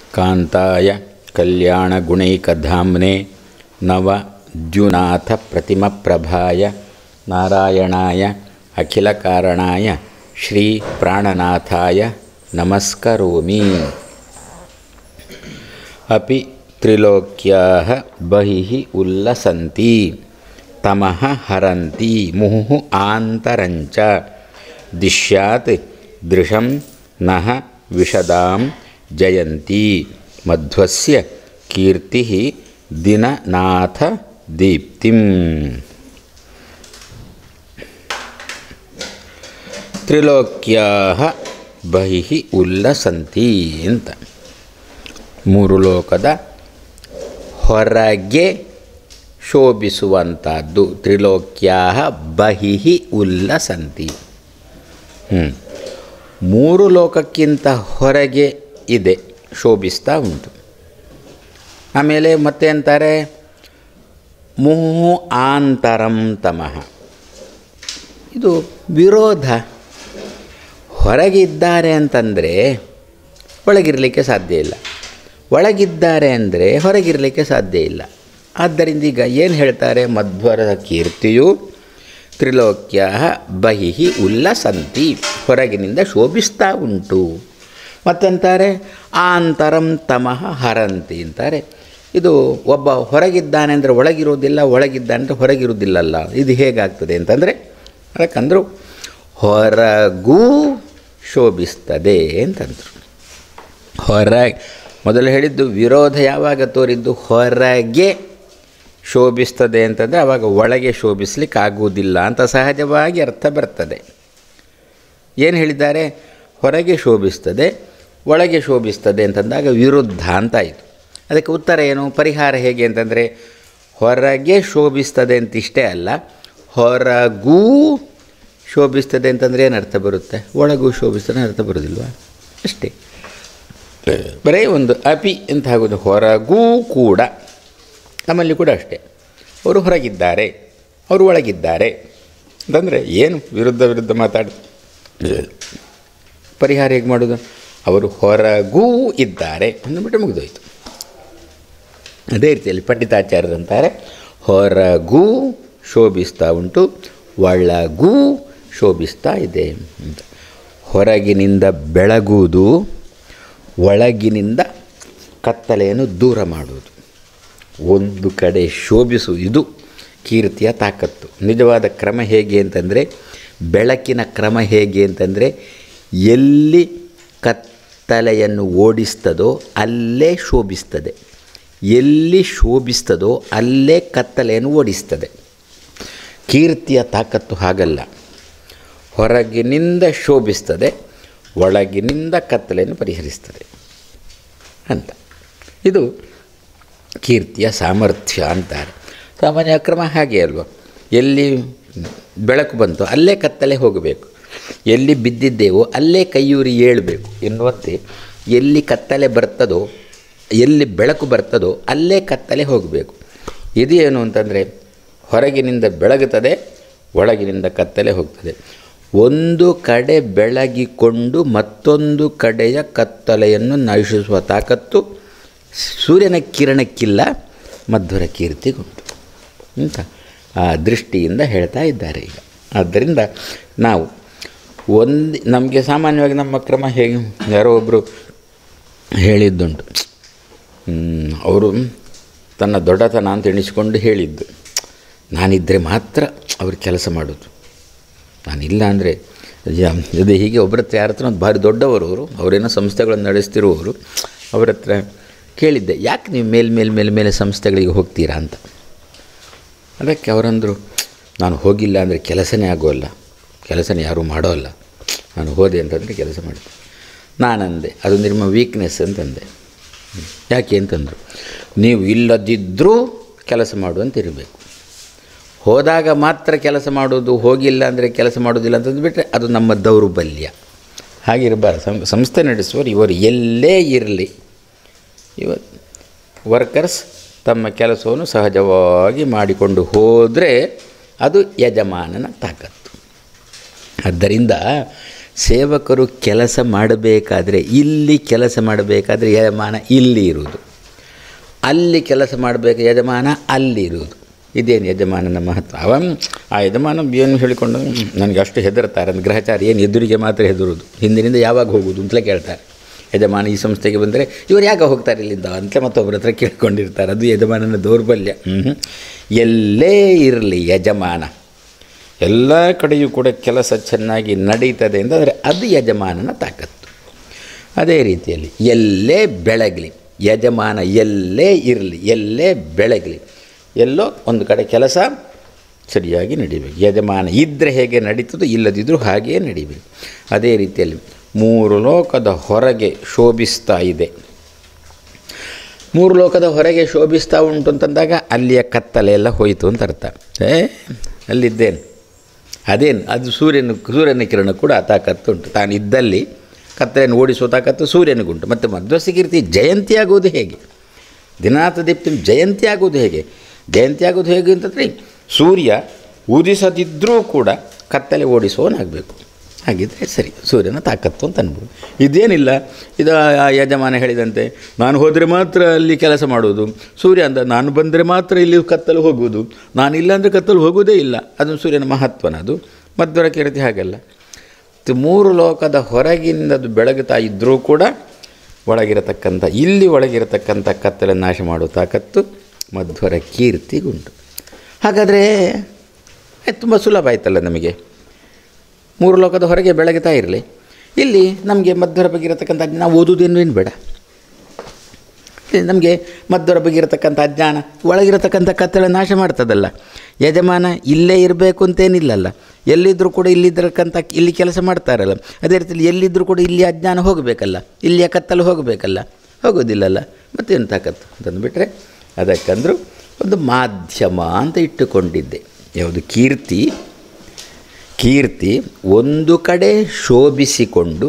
ಕಾಂತಾಯ ಕಲ್ಯಾಣಗುಣೈಕಧಾಮ್ನೆ ನವ ದ್ಯುನಾಥಪ್ರತಿಮಪ್ರಭಾಯ ನಾರಾಯಣಾಯ ಅಖಿಲಕಾರಣಾಯ ಶ್ರೀ ಪ್ರಾಣನಾಥಾಯ ನಮಸ್ಕರೋಮಿ ಅಪಿ ತ್ರಿಲೋಕ್ಯಾಹ ಬಹಿಃ ಉಲ್ಲಸಂತಿ ತಮಃ ಹರಂತಿ ಮುಹುಃ ಆಂತರಂಚ ದಿಶ್ಯಾತ್ ದೃಶಂ ನಃ ವಿಶದಾಂ ಜಯಂತಿ ಮಧ್ವಸ್ಯ ಕೀರ್ತಿ ದಿನನಾಥ ದೀಪ್ತಿಂ ತ್ರಿಲೋಕ್ಯಾ ಬಹಿಃ ಉಲ್ಲಸಂತಿ ಅಂತ ಮೂರು ಲೋಕದ ಹೊರಗೆ ಶೋಭಿಸುವಂಥದ್ದು ತ್ರಿಲೋಕ್ಯಾ ಬಹಿಃ ಉಲ್ಲಸಂತಿ ಹ್ಞೂ ಮೂರು ಲೋಕಕ್ಕಿಂತ ಹೊರಗೆ ಇದೆ ಶೋಭಿಸ್ತಾ ಉಂಟು ಆಮೇಲೆ ಮತ್ತೆ ಅಂತಾರೆ ಮುಹು ಆಂತರಂ ತಮಃ ಇದು ವಿರೋಧ ಹೊರಗಿದ್ದಾರೆ ಅಂತಂದರೆ ಒಳಗಿರಲಿಕ್ಕೆ ಸಾಧ್ಯ ಇಲ್ಲ ಒಳಗಿದ್ದಾರೆ ಅಂದರೆ ಹೊರಗಿರಲಿಕ್ಕೆ ಸಾಧ್ಯ ಇಲ್ಲ ಆದ್ದರಿಂದ ಈಗ ಏನು ಹೇಳ್ತಾರೆ ಮಧ್ವರ ಕೀರ್ತಿಯು ತ್ರಿಲೋಕ್ಯ ಬಹಿಹಿ ಉಲ್ಲಸಂತಿ ಹೊರಗಿನಿಂದ ಶೋಭಿಸ್ತಾ ಉಂಟು ಮತ್ತಂತಾರೆ ಆಂತರಂ ತಮಃ ಹರಂತಿ ಅಂತಾರೆ ಇದು ಒಬ್ಬ ಹೊರಗಿದ್ದಾನೆ ಅಂದರೆ ಒಳಗಿರೋದಿಲ್ಲ ಒಳಗಿದ್ದಾನೆ ಅಂದರೆ ಹೊರಗಿರೋದಿಲ್ಲಲ್ಲ ಇದು ಹೇಗಾಗ್ತದೆ ಅಂತಂದರೆ ಅದಕ್ಕಂದ್ರು ಹೊರಗೂ ಶೋಭಿಸ್ತದೆ ಅಂತಂದರು ಹೊರ ಮೊದಲು ಹೇಳಿದ್ದು ವಿರೋಧ ಯಾವಾಗ ತೋರಿದ್ದು ಹೊರಗೆ ಶೋಭಿಸ್ತದೆ ಅಂತಂದರೆ ಆವಾಗ ಒಳಗೆ ಶೋಭಿಸ್ಲಿಕ್ಕೆ ಆಗುವುದಿಲ್ಲ ಅಂತ ಸಹಜವಾಗಿ ಅರ್ಥ ಬರ್ತದೆ ಏನು ಹೇಳಿದ್ದಾರೆ ಹೊರಗೆ ಶೋಭಿಸ್ತದೆ ಒಳಗೆ ಶೋಭಿಸ್ತದೆ ಅಂತಂದಾಗ ವಿರುದ್ಧ ಅಂತಾಯಿತು ಅದಕ್ಕೆ ಉತ್ತರ ಏನು ಪರಿಹಾರ ಹೇಗೆ ಅಂತಂದರೆ ಹೊರಗೆ ಶೋಭಿಸ್ತದೆ ಅಂತ ಇಷ್ಟೇ ಅಲ್ಲ ಹೊರಗೂ ಶೋಭಿಸ್ತದೆ ಅಂತಂದರೆ ಏನು ಅರ್ಥ ಬರುತ್ತೆ ಒಳಗೂ ಶೋಭಿಸ್ತದೆ ಅರ್ಥ ಬರೋದಿಲ್ವಾ ಅಷ್ಟೇ ಬರೀ ಒಂದು ಅಪಿ ಅಂತ ಆಗೋದು ಹೊರಗೂ ಕೂಡ ನಮ್ಮಲ್ಲಿ ಕೂಡ ಅಷ್ಟೇ ಅವರು ಹೊರಗಿದ್ದಾರೆ ಅವರು ಒಳಗಿದ್ದಾರೆ ಅಂತಂದರೆ ಏನು ವಿರುದ್ಧ ವಿರುದ್ಧ ಮಾತಾಡಿ ಪರಿಹಾರ ಹೇಗೆ ಮಾಡೋದು ಅವರು ಹೊರಗೂ ಇದ್ದಾರೆ ಅಂದ್ಬಿಟ್ಟು ಮುಗಿದೋಯ್ತು ಅದೇ ರೀತಿಯಲ್ಲಿ ಪಂಡಿತಾಚಾರ್ಯರಂತಾರೆ ಹೊರಗೂ ಶೋಭಿಸ್ತಾ ಉಂಟು ಒಳಗೂ ಶೋಭಿಸ್ತಾ ಇದೆ ಅಂತ ಹೊರಗಿನಿಂದ ಬೆಳಗುವುದು ಒಳಗಿನಿಂದ ಕತ್ತಲೆಯನ್ನು ದೂರ ಮಾಡುವುದು ಒಂದು ಕಡೆ ಶೋಭಿಸು ಇದು ಕೀರ್ತಿಯ ತಾಕತ್ತು ನಿಜವಾದ ಕ್ರಮ ಹೇಗೆ ಅಂತಂದರೆ ಬೆಳಕಿನ ಕ್ರಮ ಹೇಗೆ ಅಂತಂದರೆ ಎಲ್ಲಿ ಕತ್ತಲೆಯನ್ನು ಓಡಿಸ್ತದೋ ಅಲ್ಲೇ ಶೋಭಿಸ್ತದೆ ಎಲ್ಲಿ ಶೋಭಿಸ್ತದೋ ಅಲ್ಲೇ ಕತ್ತಲೆಯನ್ನು ಓಡಿಸ್ತದೆ ಕೀರ್ತಿಯ ತಾಕತ್ತು ಹಾಗಲ್ಲ ಹೊರಗಿನಿಂದ ಶೋಭಿಸ್ತದೆ ಒಳಗಿನಿಂದ ಕತ್ತಲೆಯನ್ನು ಪರಿಹರಿಸ್ತದೆ ಅಂತ ಇದು ಕೀರ್ತಿಯ ಸಾಮರ್ಥ್ಯ ಅಂತಾರೆ ಸಾಮಾನ್ಯ ಕ್ರಮ ಹಾಗೆ ಅಲ್ವ ಎಲ್ಲಿ ಬೆಳಕು ಬಂತು ಅಲ್ಲೇ ಕತ್ತಲೆ ಹೋಗಬೇಕು ಎಲ್ಲಿ ಬಿದ್ದಿದ್ದೇವೋ ಅಲ್ಲೇ ಕೈಯೂರಿ ಏಳಬೇಕು ಎನ್ನುವಂತೆ ಎಲ್ಲಿ ಕತ್ತಲೆ ಬರ್ತದೋ ಎಲ್ಲಿ ಬೆಳಕು ಬರ್ತದೋ ಅಲ್ಲೇ ಕತ್ತಲೆ ಹೋಗಬೇಕು ಇದು ಏನು ಅಂತಂದರೆ ಹೊರಗಿನಿಂದ ಬೆಳಗುತ್ತದೆ ಒಳಗಿನಿಂದ ಕತ್ತಲೆ ಹೋಗ್ತದೆ ಒಂದು ಕಡೆ ಬೆಳಗಿಕೊಂಡು ಮತ್ತೊಂದು ಕಡೆಯ ಕತ್ತಲೆಯನ್ನು ನಶಿಸುವ ತಾಕತ್ತು ಸೂರ್ಯನ ಕಿರಣಕ್ಕಿಲ್ಲ ಮಧ್ವರ ಕೀರ್ತಿಗುಂಟು ಅಂತ ಆ ದೃಷ್ಟಿಯಿಂದ ಹೇಳ್ತಾ ಇದ್ದಾರೆ ಈಗ ಆದ್ದರಿಂದ ನಾವು ಒಂದು ನಮಗೆ ಸಾಮಾನ್ಯವಾಗಿ ನಮ್ಮ ಕ್ರಮ ಹೇಗೆ ಯಾರೋ ಒಬ್ಬರು ಹೇಳಿದ್ದುಂಟು ಅವರು ತನ್ನ ದೊಡ್ಡತನ ಅಂತ ಎಣಿಸ್ಕೊಂಡು ಹೇಳಿದ್ದು ನಾನಿದ್ದರೆ ಮಾತ್ರ ಅವ್ರು ಕೆಲಸ ಮಾಡೋದು ನಾನಿಲ್ಲ ಅಂದರೆ ಅದು ಹೀಗೆ ಒಬ್ಬರ ಹತ್ರ ಯಾರ ಹತ್ರ ಭಾರಿ ದೊಡ್ಡವರು ಅವರು ಅವರೇನೋ ಸಂಸ್ಥೆಗಳನ್ನು ನಡೆಸ್ತಿರುವವರು ಅವ್ರ ಹತ್ರ ಕೇಳಿದ್ದೆ ಯಾಕೆ ನೀವು ಮೇಲೆ ಮೇಲೆ ಮೇಲೆ ಮೇಲೆ ಸಂಸ್ಥೆಗಳಿಗೆ ಹೋಗ್ತೀರಾ ಅಂತ ಅದಕ್ಕೆ ಅವರಂದರು ನಾನು ಹೋಗಿಲ್ಲ ಅಂದರೆ ಕೆಲಸನೇ ಆಗೋಲ್ಲ ಕೆಲಸನೇ ಯಾರೂ ಮಾಡೋಲ್ಲ ನಾನು ಹೋದೆ ಅಂತಂದರೆ ಕೆಲಸ ಮಾಡಿದೆ ನಾನಂದೆ ಅದು ನಿಮ್ಮ ವೀಕ್ನೆಸ್ ಅಂತಂದೆ ಯಾಕೆ ಅಂತಂದರು ನೀವು ಇಲ್ಲದಿದ್ದರೂ ಕೆಲಸ ಮಾಡುವಂತಿರಬೇಕು ಹೋದಾಗ ಮಾತ್ರ ಕೆಲಸ ಮಾಡೋದು ಹೋಗಿಲ್ಲ ಅಂದರೆ ಕೆಲಸ ಮಾಡೋದಿಲ್ಲ ಅಂತಂದುಬಿಟ್ರೆ ಅದು ನಮ್ಮ ದೌರ್ಬಲ್ಯ ಹಾಗಿರಬಾರ್ದು ಸಂ ಸಂಸ್ಥೆ ನಡೆಸುವವರು ಇವರು ಎಲ್ಲೇ ಇರಲಿ ಇವ ವರ್ಕರ್ಸ್ ತಮ್ಮ ಕೆಲಸವನ್ನು ಸಹಜವಾಗಿ ಮಾಡಿಕೊಂಡು ಹೋದರೆ ಅದು ಯಜಮಾನನ ತಾಕತ್ತು ಆದ್ದರಿಂದ ಸೇವಕರು ಕೆಲಸ ಮಾಡಬೇಕಾದ್ರೆ ಇಲ್ಲಿ ಕೆಲಸ ಮಾಡಬೇಕಾದ್ರೆ ಯಜಮಾನ ಇಲ್ಲಿ ಇರುವುದು ಅಲ್ಲಿ ಕೆಲಸ ಮಾಡಬೇಕು ಯಜಮಾನ ಅಲ್ಲಿ ಇರುವುದು ಇದೇನು ಯಜಮಾನನ ಮಹತ್ವ ಅವ ಆ ಯಜಮಾನ ಏನು ಹೇಳಿಕೊಂಡು "ಹ್ಮ್, ನನಗೆ ಅಷ್ಟು ಹೆದರ್ತಾರೆ ಅಂತ ಗ್ರಹಚಾರ ಏನು ಎದುರಿಗೆ ಮಾತ್ರ ಹೆದರುವುದು ಹಿಂದಿನಿಂದ ಯಾವಾಗ ಹೋಗುವುದು ಅಂತಲೇ ಕೇಳ್ತಾರೆ ಯಜಮಾನ ಈ ಸಂಸ್ಥೆಗೆ ಬಂದರೆ ಇವರು ಯಾಕೆ ಹೋಗ್ತಾರೆ ಇಲ್ಲಿಂದ ಅಂತ ಮತ್ತೊಬ್ಬರ ಹತ್ರ ಕೇಳ್ಕೊಂಡಿರ್ತಾರೆ ಅದು ಯಜಮಾನನ ದೌರ್ಬಲ್ಯ ಹ್ಞೂ ಎಲ್ಲೇ ಇರಲಿ ಯಜಮಾನ ಎಲ್ಲ ಕಡೆಯೂ ಕೂಡ ಕೆಲಸ ಚೆನ್ನಾಗಿ ನಡೀತದೆ ಅಂತಂದರೆ ಅದು ಯಜಮಾನನ ತಾಕತ್ತು ಅದೇ ರೀತಿಯಲ್ಲಿ ಎಲ್ಲೇ ಬೆಳಗಲಿ ಯಜಮಾನ ಎಲ್ಲೇ ಇರಲಿ ಎಲ್ಲೇ ಬೆಳಗಲಿ ಎಲ್ಲೋ ಒಂದು ಕಡೆ ಕೆಲಸ ಸರಿಯಾಗಿ ನಡಿಬೇಕು ಯಜಮಾನ ಇದ್ದರೆ ಹೇಗೆ ನಡೀತದೋ ಇಲ್ಲದಿದ್ದರೂ ಹಾಗೆಯೇ ನಡಿಬೇಕು ಅದೇ ರೀತಿಯಲ್ಲಿ ಮೂರು ಲೋಕದ ಹೊರಗೆ ಶೋಭಿಸ್ತಾ ಇದೆ ಮೂರು ಲೋಕದ ಹೊರಗೆ ಶೋಭಿಸ್ತಾ ಉಂಟು ಅಂತಂದಾಗ ಅಲ್ಲಿಯ ಕತ್ತಲೆ ಎಲ್ಲ ಹೋಯಿತು ಅಂತ ಅರ್ಥ ಏ ಅಲ್ಲಿದ್ದೇನು ಅದೇನು ಅದು ಸೂರ್ಯನ ಸೂರ್ಯನ ಕಿರಣ ಕೂಡ ಆ ತಾಕತ್ತು ಉಂಟು ತಾನು ಇದ್ದಲ್ಲಿ ಕತ್ತಲೆಯನ್ನು ಓಡಿಸುವ ತಾಕತ್ತು ಸೂರ್ಯನಿಗುಂಟು ಮತ್ತು ಮಧ್ವಸಿಕೀರ್ತಿ ಜಯಂತಿ ಆಗುವುದು ಹೇಗೆ ದಿನಾಥ ದೀಪ್ತಿ ಜಯಂತಿ ಆಗುವುದು ಹೇಗೆ ಜಯಂತಿ ಆಗೋದು ಹೇಗೆ ಅಂತಂದರೆ ಸೂರ್ಯ ಉದಿಸದಿದ್ದರೂ ಕೂಡ ಕತ್ತಲೆ ಓಡಿಸುವವನಾಗಬೇಕು ಹಾಗಿದ್ರೆ ಸರಿ ಸೂರ್ಯನ ತಾಕತ್ತು ಅಂತ ಅನ್ಬೋದು ಇದೇನಿಲ್ಲ ಇದು ಆ ಯಜಮಾನ ಹೇಳಿದಂತೆ ನಾನು ಹೋದರೆ ಮಾತ್ರ ಅಲ್ಲಿ ಕೆಲಸ ಮಾಡುವುದು ಸೂರ್ಯ ಅಂದ ನಾನು ಬಂದರೆ ಮಾತ್ರ ಇಲ್ಲಿ ಕತ್ತಲು ಹೋಗುವುದು ನಾನು ಇಲ್ಲ ಅಂದರೆ ಕತ್ತಲು ಹೋಗುವುದೇ ಇಲ್ಲ ಅದು ಸೂರ್ಯನ ಮಹತ್ವನ ಅದು ಮಧ್ವರ ಕೀರ್ತಿ ಹಾಗಲ್ಲ ಇದು ಮೂರು ಲೋಕದ ಹೊರಗಿಂದದು ಬೆಳಗುತ್ತಾ ಇದ್ದರೂ ಕೂಡ ಒಳಗಿರತಕ್ಕಂಥ ಇಲ್ಲಿ ಒಳಗಿರತಕ್ಕಂಥ ಕತ್ತಲೆ ನಾಶ ಮಾಡುವ ತಾಕತ್ತು ಮಧ್ವರ ಕೀರ್ತಿಗುಂಟು ಹಾಗಾದರೆ ತುಂಬ ಸುಲಭ ಆಯ್ತಲ್ಲ ನಮಗೆ ಮೂರು ಲೋಕದ ಹೊರಗೆ ಬೆಳಗುತ್ತಾ ಇರಲಿ ಇಲ್ಲಿ ನಮಗೆ ಮಧ್ವರ ಬಗ್ಗೆ ಇರತಕ್ಕಂಥ ಅಜ್ಞಾನ ನಾವು ಓದುವುದೇನು ಏನು ಬೇಡ ಇಲ್ಲಿ ನಮಗೆ ಮಧ್ವರ ಬಗ್ಗೆ ಇರತಕ್ಕಂಥ ಅಜ್ಞಾನ ಒಳಗಿರತಕ್ಕಂಥ ಕತ್ತಲೆ ನಾಶ ಮಾಡ್ತದಲ್ಲ ಯಜಮಾನ ಇಲ್ಲೇ ಇರಬೇಕು ಅಂತೇನಿಲ್ಲಲ್ಲ ಎಲ್ಲಿದ್ದರೂ ಕೂಡ ಇಲ್ಲಿದ್ದಕ್ಕಂಥ ಇಲ್ಲಿ ಕೆಲಸ ಮಾಡ್ತಾರಲ್ಲ ಅದೇ ರೀತಿಯಲ್ಲಿ ಎಲ್ಲಿದ್ದರೂ ಕೂಡ ಇಲ್ಲಿ ಅಜ್ಞಾನ ಹೋಗಬೇಕಲ್ಲ ಇಲ್ಲಿಯ ಕತ್ತಲು ಹೋಗಬೇಕಲ್ಲ ಹೋಗೋದಿಲ್ಲಲ್ಲ ಮತ್ತೇನು ತಾಕತ್ತು ಅಂತಂದುಬಿಟ್ರೆ ಅದಕ್ಕಂದ್ರು ಒಂದು ಮಾಧ್ಯಮ ಅಂತ ಇಟ್ಟುಕೊಂಡಿದ್ದೆ ಯಾವುದು ಕೀರ್ತಿ ಕೀರ್ತಿ ಒಂದು ಕಡೆ ಶೋಭಿಸಿಕೊಂಡು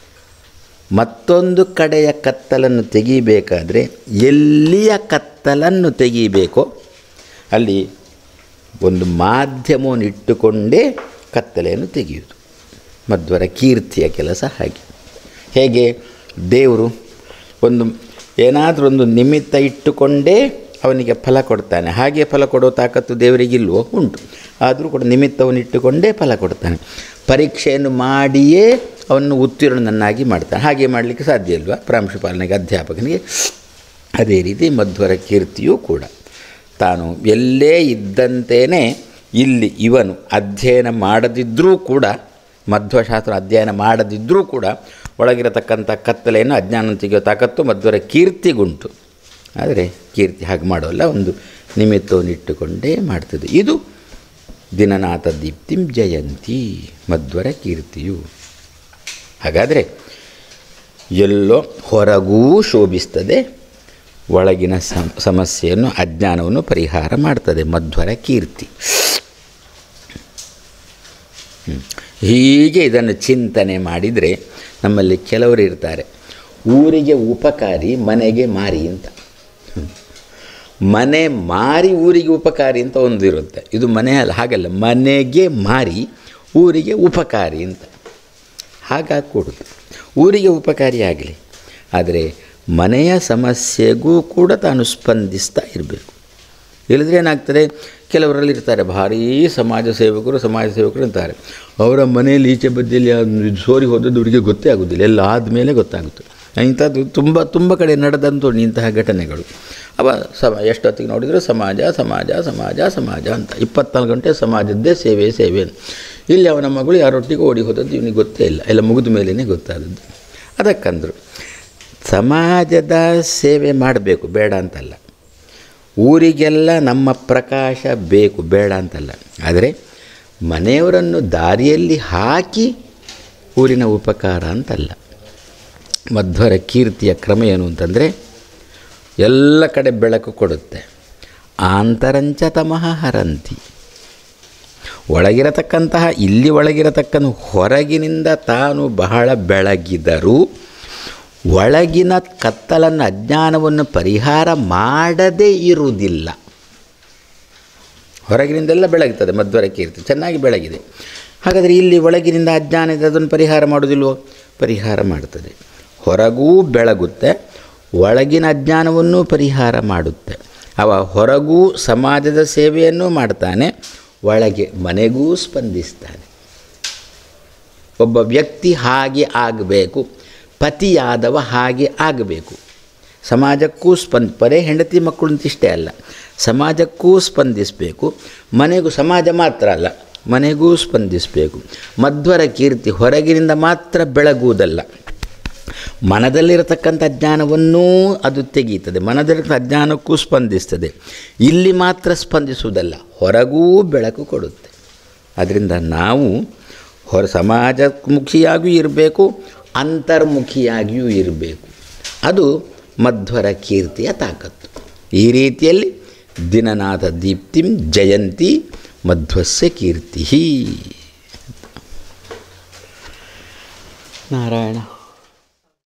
ಮತ್ತೊಂದು ಕಡೆಯ ಕತ್ತಲನ್ನು ತೆಗಿಬೇಕಾದ್ರೆ ಎಲ್ಲಿಯ ಕತ್ತಲನ್ನು ತೆಗೀಬೇಕೋ ಅಲ್ಲಿ ಒಂದು ಮಾಧ್ಯಮವನ್ನು ಇಟ್ಟುಕೊಂಡೇ ಕತ್ತಲೆಯನ್ನು ತೆಗೆಯುವುದು ಮಧ್ವರ ಕೀರ್ತಿಯ ಕೆಲಸ ಹಾಗೆ ಹೇಗೆ ದೇವರು ಒಂದು ಏನಾದರೂ ಒಂದು ನಿಮಿತ್ತ ಇಟ್ಟುಕೊಂಡೇ ಅವನಿಗೆ ಫಲ ಕೊಡ್ತಾನೆ ಹಾಗೆ ಫಲ ಕೊಡೋ ತಾಕತ್ತು ದೇವರಿಗಿಲ್ವೋ ಉಂಟು ಆದರೂ ಕೂಡ ನಿಮಿತ್ತವನ್ನು ಇಟ್ಟುಕೊಂಡೇ ಫಲ ಕೊಡ್ತಾನೆ ಪರೀಕ್ಷೆಯನ್ನು ಮಾಡಿಯೇ ಅವನ್ನು ಉತ್ತೀರ್ಣನನ್ನಾಗಿ ಮಾಡ್ತಾನೆ ಹಾಗೆ ಮಾಡಲಿಕ್ಕೆ ಸಾಧ್ಯ ಇಲ್ವಾ ಪ್ರಾಂಶುಪಾಲನೆಗೆ ಅಧ್ಯಾಪಕನಿಗೆ ಅದೇ ರೀತಿ ಮಧ್ವರ ಕೀರ್ತಿಯೂ ಕೂಡ ತಾನು ಎಲ್ಲೇ ಇದ್ದಂತೆಯೇ ಇಲ್ಲಿ ಇವನು ಅಧ್ಯಯನ ಮಾಡದಿದ್ದರೂ ಕೂಡ ಮಧ್ವಶಾಸ್ತ್ರ ಅಧ್ಯಯನ ಮಾಡದಿದ್ದರೂ ಕೂಡ ಒಳಗಿರತಕ್ಕಂಥ ಕತ್ತಲೆಯನ್ನು ಅಜ್ಞಾನ ತೆಗೆಯೋ ತಾಕತ್ತು ಮಧ್ವರ ಕೀರ್ತಿಗುಂಟು ಆದರೆ ಕೀರ್ತಿ ಹಾಗೆ ಮಾಡೋಲ್ಲ ಒಂದು ನಿಮಿತ್ತವನ್ನು ಇಟ್ಟುಕೊಂಡೇ ಮಾಡ್ತದೆ ಇದು ದಿನನಾಥ ದೀಪ್ತಿಂ ಜಯಂತಿ ಮಧ್ವರ ಕೀರ್ತಿಯು ಹಾಗಾದರೆ ಎಲ್ಲೋ ಹೊರಗೂ ಶೋಭಿಸ್ತದೆ ಒಳಗಿನ ಸಮ ಸಮಸ್ಯೆಯನ್ನು ಅಜ್ಞಾನವನ್ನು ಪರಿಹಾರ ಮಾಡ್ತದೆ ಮಧ್ವರ ಕೀರ್ತಿ ಹ್ಮ್. ಹೀಗೆ ಇದನ್ನು ಚಿಂತನೆ ಮಾಡಿದರೆ ನಮ್ಮಲ್ಲಿ ಕೆಲವರು ಇರ್ತಾರೆ ಊರಿಗೆ ಉಪಕಾರಿ ಮನೆಗೆ ಮಾರಿ ಅಂತ ಹ್ಮ್. ಮನೆ ಮಾರಿ ಊರಿಗೆ ಉಪಕಾರಿ ಅಂತ ಒಂದು ಇರುತ್ತೆ ಇದು ಮನೆ ಅಲ್ಲ ಹಾಗಲ್ಲ ಮನೆಗೆ ಮಾರಿ ಊರಿಗೆ ಉಪಕಾರಿ ಅಂತ ಹಾಗಾಗ್ಕೊಡುದು ಊರಿಗೆ ಉಪಕಾರಿ ಆಗಲಿ ಆದರೆ ಮನೆಯ ಸಮಸ್ಯೆಗೂ ಕೂಡ ತಾನು ಸ್ಪಂದಿಸ್ತಾ ಇರಬೇಕು ಇಲ್ಲದ್ರೆ ಏನಾಗ್ತದೆ ಕೆಲವರಲ್ಲಿ ಇರ್ತಾರೆ ಭಾರೀ ಸಮಾಜ ಸೇವಕರು ಸಮಾಜ ಸೇವಕರು ಇರ್ತಾರೆ ಅವರ ಮನೆಯಲ್ಲಿ ಈಚೆ ಬದಿಯಲ್ಲಿ ಅದು ಸೋರಿ ಹೋದದ್ದು ಅವರಿಗೆ ಗೊತ್ತೇ ಆಗೋದಿಲ್ಲ ಎಲ್ಲ ಆದಮೇಲೆ ಗೊತ್ತಾಗುತ್ತೆ ಇಂಥದ್ದು ತುಂಬ ತುಂಬ ಕಡೆ ನಡೆದಂತು ಇಂತಹ ಘಟನೆಗಳು ಅವ ಸಮ ಎಷ್ಟೊತ್ತಿಗೆ ನೋಡಿದರೂ ಸಮಾಜ ಸಮಾಜ ಸಮಾಜ ಸಮಾಜ ಅಂತ ಇಪ್ಪತ್ನಾಲ್ಕು ಗಂಟೆ ಸಮಾಜದ್ದೇ ಸೇವೆ ಸೇವೆ ಅಂತ. ಇಲ್ಲಿ ಅವನ ಮಗಳು ಯಾರೊಟ್ಟಿಗೆ ಓಡಿ ಹೋದದ್ದು ಇವನಿಗೆ ಗೊತ್ತೇ ಇಲ್ಲ ಎಲ್ಲ ಮುಗಿದ ಮೇಲೇ ಗೊತ್ತಾದದ್ದು ಅದಕ್ಕಂದರು ಸಮಾಜದ ಸೇವೆ ಮಾಡಬೇಕು ಬೇಡ ಅಂತಲ್ಲ ಊರಿಗೆಲ್ಲ ನಮ್ಮ ಪ್ರಕಾಶ ಬೇಕು ಬೇಡ ಅಂತಲ್ಲ ಆದರೆ ಮನೆಯವರನ್ನು ದಾರಿಯಲ್ಲಿ ಹಾಕಿ ಊರಿನ ಉಪಕಾರ ಅಂತಲ್ಲ ಮಧ್ವರ ಕೀರ್ತಿಯ ಕ್ರಮ ಏನು ಅಂತಂದರೆ ಎಲ್ಲ ಕಡೆ ಬೆಳಕು ಕೊಡುತ್ತೆ ಆಂತರಂಚ ತಮಃ ಹರಂತಿ ಒಳಗಿರತಕ್ಕಂತಹ ಇಲ್ಲಿ ಒಳಗಿರತಕ್ಕಂಥ ಹೊರಗಿನಿಂದ ತಾನು ಬಹಳ ಬೆಳಗಿದರೂ ಒಳಗಿನ ಕತ್ತಲನ್ನು ಅಜ್ಞಾನವನ್ನು ಪರಿಹಾರ ಮಾಡದೇ ಇರುವುದಿಲ್ಲ ಹೊರಗಿನಿಂದೆಲ್ಲ ಬೆಳಗ್ತದೆ ಮಧ್ವರ ಕೀರ್ತಿ ಚೆನ್ನಾಗಿ ಬೆಳಗಿದೆ ಹಾಗಾದರೆ ಇಲ್ಲಿ ಒಳಗಿನಿಂದ ಅಜ್ಞಾನ ಇದೆ ಅದನ್ನು ಪರಿಹಾರ ಮಾಡೋದಿಲ್ವೋ ಪರಿಹಾರ ಮಾಡ್ತದೆ ಹೊರಗೂ ಬೆಳಗುತ್ತೆ ಒಳಗಿನ ಅಜ್ಞಾನವನ್ನೂ ಪರಿಹಾರ ಮಾಡುತ್ತೆ ಅವ ಹೊರಗೂ ಸಮಾಜದ ಸೇವೆಯನ್ನು ಮಾಡ್ತಾನೆ ಒಳಗೆ ಮನೆಗೂ ಸ್ಪಂದಿಸ್ತಾನೆ ಒಬ್ಬ ವ್ಯಕ್ತಿ ಹಾಗೆ ಆಗಬೇಕು ಪತಿಯಾದವ ಹಾಗೆ ಆಗಬೇಕು ಸಮಾಜಕ್ಕೂ ಸ್ಪಂದ ಬರೇ ಹೆಂಡತಿ ಮಕ್ಕಳು ಅಂತಿಷ್ಟೇ ಅಲ್ಲ ಸಮಾಜಕ್ಕೂ ಸ್ಪಂದಿಸಬೇಕು ಮನೆಗೂ ಸಮಾಜ ಮಾತ್ರ ಅಲ್ಲ ಮನೆಗೂ ಸ್ಪಂದಿಸಬೇಕು ಮಧ್ವರ ಕೀರ್ತಿ ಹೊರಗಿನಿಂದ ಮಾತ್ರ ಬೆಳಗುವುದಲ್ಲ ಮನದಲ್ಲಿರತಕ್ಕಂಥ ಅಜ್ಞಾನವನ್ನೂ ಅದು ತೆಗೀತದೆ ಮನದಲ್ಲಿರತಕ್ಕ ಅಜ್ಞಾನಕ್ಕೂ ಸ್ಪಂದಿಸ್ತದೆ ಇಲ್ಲಿ ಮಾತ್ರ ಸ್ಪಂದಿಸುವುದಲ್ಲ ಹೊರಗೂ ಬೆಳಕು ಕೊಡುತ್ತೆ ಅದರಿಂದ ನಾವು ಹೊರ ಸಮಾಜಮುಖಿಯಾಗಿಯೂ ಇರಬೇಕು ಅಂತರ್ಮುಖಿಯಾಗಿಯೂ ಇರಬೇಕು ಅದು ಮಧ್ವರ ಕೀರ್ತಿಯ ತಾಕತ್ತು ಈ ರೀತಿಯಲ್ಲಿ ದಿನನಾಥ ದೀಪ್ತಿಂ ಜಯಂತಿ ಮಧ್ವಸ್ಯ ಕೀರ್ತಿ ನಾರಾಯಣ